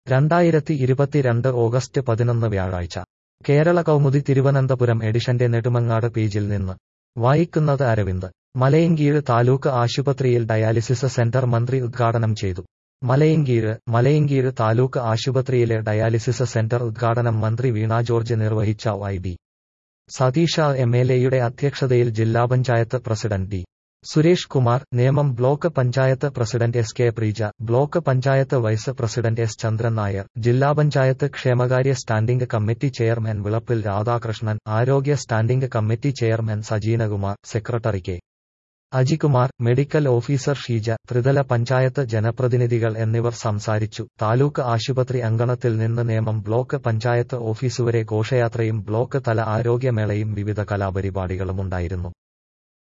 രണ്ടായിരത്തി ഇരുപത്തിരണ്ട് ഓഗസ്റ്റ് പതിനൊന്ന് വ്യാഴാഴ്ച കേരള കൗമുദി തിരുവനന്തപുരം എഡിഷന്റെ നെടുമങ്ങാട് പേജിൽ നിന്ന് വായിക്കുന്നത് അരവിന്ദ് മലയങ്കീഴ് താലൂക്ക് ആശുപത്രിയിൽ ഡയാലിസിസ് സെന്റർ മന്ത്രി ഉദ്ഘാടനം ചെയ്തു മലയങ്കീഴ് മലയങ്കീഴ് താലൂക്ക് ആശുപത്രിയിലെ ഡയാലിസിസ് സെന്റർ ഉദ്ഘാടനം മന്ത്രി വീണ ജോർജ് നിർവഹിച്ച Y D Satheesh M L എയുടെ അധ്യക്ഷതയിൽ ജില്ലാ panchayat president D Suresh Kumar Nemom block panchayat president S K Preeja block panchayat vice president S Chandran Nair ജില്ലാ പഞ്ചായത്ത് ക്ഷേമകാര്യ standing committee chairman Vilappil Radhakrishnan ആരോഗ്യ standing committee chairman Sajeenakumar secretary K Ajikumar medical officer Sheeja ത്രിതല പഞ്ചായത്ത് ജനപ്രതിനിധികൾ എന്നിവർ സംസാരിച്ചു താലൂക്ക് ആശുപത്രി അങ്കണത്തിൽ നിന്ന് നേമം ബ്ലോക്ക് പഞ്ചായത്ത് ഓഫീസുവരെ ഘോഷയാത്രയും ബ്ലോക്ക് തല ആരോഗ്യമേളയും വിവിധ കലാപരിപാടികളുമുണ്ടായിരുന്നു